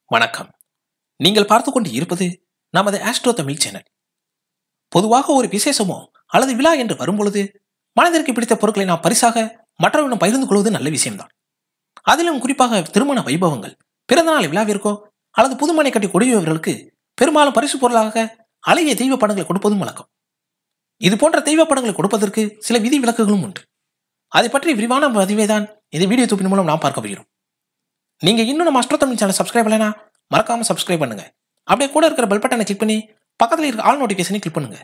வணக்கம் நீங்கள் பார்த்து கொண்டு இருப்பது நமது ஆஸ்ட்ரோ தமிழ் சேனல் பொதுவாக ஒரு விசேஷமோ அல்லது விழா என்று வரும்பொழுது மனதிற்கு பிடித்த பொருட்களை நாம் பரிசாக மற்றவரிடம் பகிர்ந்து கொள்வது நல்ல விஷயம்தான் அதிலும் குறிப்பாக திருமண வைபவங்கள் பிறந்தநாள் விழாவிற்கோ அல்லது புதுமனை கட்டி கொடியவர்களுக்கு பெரும்பாலும் பரிசு பொருளாக அழகிய தெய்வ படங்களை கொடுப்பதும் வழக்கம் இது போன்ற தெய்வ படங்களை கொடுப்பதற்கு சில விதி விலக்குகளும் உண்டு அதை பற்றி விரிவான பதிவை தான் இந்த வீடியோ தொப்பின் மூலம் நாம் பார்க்க போகிறோம் நீங்க இன்னும் நம்ம அஸ்ட்ரோ தமிழ் சேனல் சப்ஸ்கிரைப் பண்ணலனா மறக்காம சப்ஸ்கிரைப் பண்ணுங்க அப்படியே கூட இருக்கிற பெல் பட்டனை கிளிக் பண்ணி பக்கத்தில் இருக்க ஆல் நோட்டிஃபிகேஷனை கிளிக் பண்ணுங்க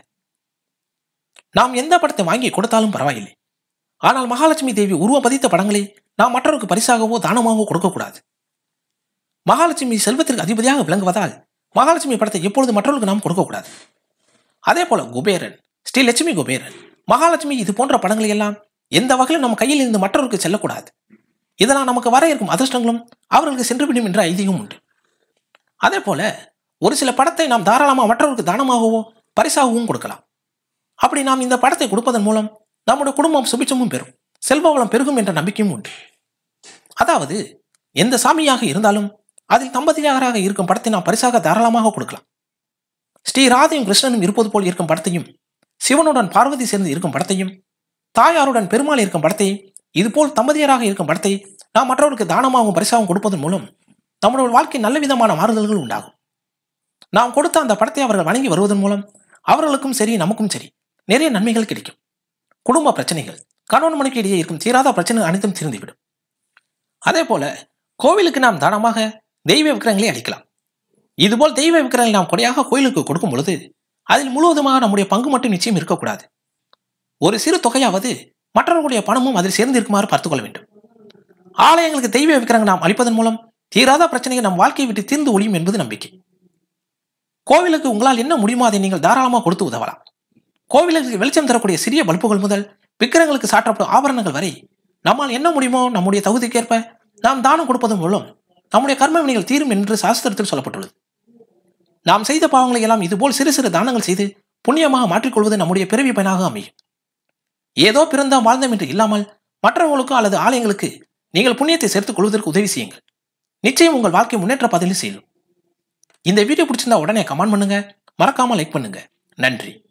நாம் எந்த படத்தை வாங்கி கொடுத்தாலும் பரவாயில்லை ஆனால் மகாலட்சுமி தேவி உருவ பதித்த படங்களை நாம் மற்றவருக்கு பரிசாகவோ தானமாகவோ கொடுக்கக்கூடாது மகாலட்சுமி செல்வத்திற்கு அதிபதியாக விளங்குவதால் மகாலட்சுமி படத்தை எப்பொழுது மற்றவர்களுக்கு நாம் கொடுக்கக்கூடாது அதே போல குபேரன் ஸ்ரீ லட்சுமி குபேரன் மகாலட்சுமி இது போன்ற படங்களை எல்லாம் எந்த வகையிலும் நம்ம கையில் இருந்து மற்றவருக்கு செல்லக்கூடாது இதனால் நமக்கு வர இருக்கும் அதிர்ஷ்டங்களும் அவர்களுக்கு சென்றுவிடும் என்ற ஐதீகம் உண்டு அதே போல ஒரு சில படத்தை நாம் தாராளமாக மற்றவருக்கு தானமாகவோ பரிசாகவும் கொடுக்கலாம் அப்படி நாம் இந்த படத்தை கொடுப்பதன் மூலம் நம்முடைய குடும்பம் சுபிச்சமும் பெறும் செல்வ வளம் பெருகும் என்ற நம்பிக்கையும் உண்டு அதாவது எந்த சாமியாக இருந்தாலும் அதில் தம்பதியாராக இருக்கும் படத்தை நாம் பரிசாக தாராளமாக கொடுக்கலாம் ஸ்ரீ ராதையும் கிருஷ்ணனும் இருப்பது போல் இருக்கும் படத்தையும் சிவனுடன் பார்வதி சேர்ந்து இருக்கும் படத்தையும் தாயாருடன் பெருமாள் இருக்கும் படத்தை இதுபோல் தம்பதியராக இருக்கும் படத்தை நாம் மற்றவருக்கு தானமாகவும் பரிசாகவும் கொடுப்பதன் மூலம் நம்முடைய வாழ்க்கை நல்ல விதமான மாறுதல்கள் உண்டாகும் நாம் கொடுத்த அந்த படத்தை அவர்கள் வணங்கி வருவதன் மூலம் அவர்களுக்கும் சரி நமக்கும் சரி நிறைய நன்மைகள் கிடைக்கும் குடும்ப பிரச்சனைகள் கணவன் மனைக்கு இடையே இருக்கும் தீராத பிரச்சனை அனைத்தும் தீர்ந்துவிடும் அதே போல கோவிலுக்கு நாம் தானமாக தெய்வ விக்கிரங்களை அளிக்கலாம் இதுபோல் தெய்வ விக்கிரங்களை நாம் கொடையாக கோயிலுக்கு கொடுக்கும் பொழுது அதில் முழுவதுமாக நம்முடைய பங்கு மட்டும் நிச்சயம் இருக்கக்கூடாது ஒரு சிறு தொகையாவது மற்றவர்களுடைய பணமும் அதில் சேர்ந்து இருக்குமாறு பார்த்துக்கொள்ள வேண்டும் ஆலயங்களுக்கு தெய்வ விக்கிரங்கள் நாம் அளிப்பதன் மூலம் தீராத பிரச்சனைகள் நம் வாழ்க்கையை விட்டு தீர்ந்து ஒழியும் என்பது நம்பிக்கை கோவிலுக்கு உங்களால் என்ன முடியுமோ அதை நீங்கள் தாராளமாக கொடுத்து உதவலாம் கோவிலுக்கு வெளிச்சம் தரக்கூடிய சிறிய பல்புகள் முதல் விக்கிரங்களுக்கு சாற்றப்படும் ஆபரணங்கள் வரை நம்மால் என்ன முடியுமோ நம்முடைய தகுதிக்கேற்ப நாம் தானம் கொடுப்பதன் மூலம் நம்முடைய கர்ம வினைகள் தீரும் என்று சாஸ்திரத்தில் சொல்லப்பட்டுள்ளது நாம் செய்த பாவங்களை எல்லாம் இதுபோல் சிறு சிறு தானங்கள் செய்து புண்ணியமாக மாற்றிக்கொள்வது நம்முடைய பிறவி பயனாக அமையும் ஏதோ பிறந்தோம் வாழ்ந்தோம் என்று இல்லாமல் மற்றவங்களுக்கு அல்லது ஆலயங்களுக்கு நீங்கள் புண்ணியத்தை சேர்த்துக் கொள்வதற்கு உதவி செய்யுங்கள் நிச்சயம் உங்கள் வாழ்க்கை முன்னேற்ற பாதையில் செல்லும் இந்த வீடியோ பிடிச்சிருந்தா உடனே கமெண்ட் பண்ணுங்க மறக்காம லைக் பண்ணுங்க நன்றி